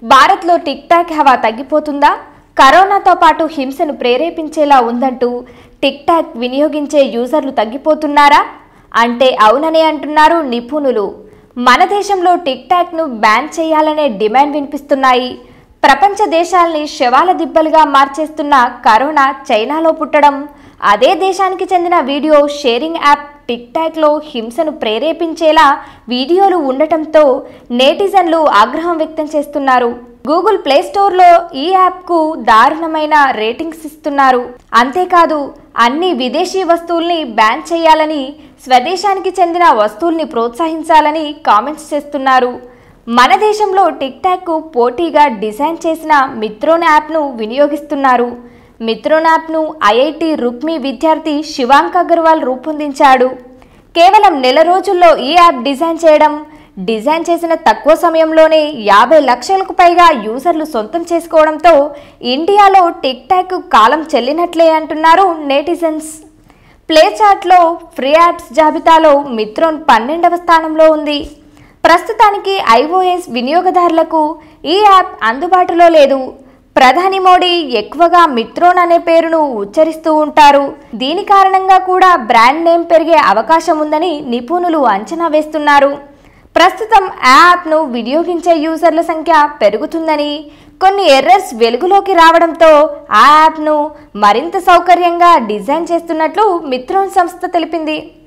భారత్లో tick talk హవా తగ్గిపోతుందా కరోనాతో పాటు హింసను ప్రేరేపించేలా ఉందంటూ టిక్ టాక్ వినియోగించే యూజర్లు తగ్గిపోతున్నారా అంటే అవుననే అంటున్నారు నిపుణులు మన దేశంలో టిక్ టాక్ను బ్యాన్ చేయాలనే డిమాండ్ వినిపిస్తున్నాయి ప్రపంచ దేశాల్ని శవాల దిబ్బలుగా మార్చేస్తున్న కరోనా చైనాలో పుట్టడం అదే దేశానికి చెందిన వీడియో షేరింగ్ యాప్ టిక్ టాక్లో హింసను ప్రేరేపించేలా వీడియోలు ఉండటంతో నేటిజన్లు ఆగ్రహం వ్యక్తం చేస్తున్నారు గూగుల్ ప్లే స్టోర్లో ఈ యాప్కు దారుణమైన రేటింగ్స్ ఇస్తున్నారు అంతేకాదు అన్ని విదేశీ వస్తువుల్ని బ్యాన్ చేయాలని స్వదేశానికి చెందిన వస్తువుల్ని ప్రోత్సహించాలని కామెంట్స్ చేస్తున్నారు మన దేశంలో టిక్ టాక్కు పోటీగా డిజైన్ చేసిన మిత్రోన్ యాప్ను వినియోగిస్తున్నారు మిత్రోన్ యాప్ను ఐఐటి రుక్మి విద్యార్థి శివాంక్ అగర్వాల్ రూపొందించాడు కేవలం నెల రోజుల్లో ఈ యాప్ డిజైన్ చేయడం డిజైన్ చేసిన తక్కువ సమయంలోనే యాభై లక్షలకు పైగా యూజర్లు సొంతం చేసుకోవడంతో ఇండియాలో టిక్ టాక్ కాలం చెల్లినట్లే అంటున్నారు నేటిజన్స్ ప్లే చాట్లో ఫ్రీ యాప్స్ జాబితాలో మిత్రోన్ పన్నెండవ స్థానంలో ఉంది ప్రస్తుతానికి ఐఓఎస్ వినియోగదారులకు ఈ యాప్ అందుబాటులో లేదు ప్రధాని మోడీ ఎక్కువగా మిత్రోన్ అనే పేరును ఉచ్చరిస్తూ ఉంటారు దీని కారణంగా కూడా బ్రాండ్ నేమ్ పెరిగే అవకాశం ఉందని నిపుణులు అంచనా వేస్తున్నారు ప్రస్తుతం ఆ యాప్ను వినియోగించే యూజర్ల సంఖ్య పెరుగుతుందని కొన్ని ఎర్రర్స్ వెలుగులోకి రావడంతో ఆ యాప్ను మరింత సౌకర్యంగా డిజైన్ చేస్తున్నట్లు మిత్రోన్ సంస్థ తెలిపింది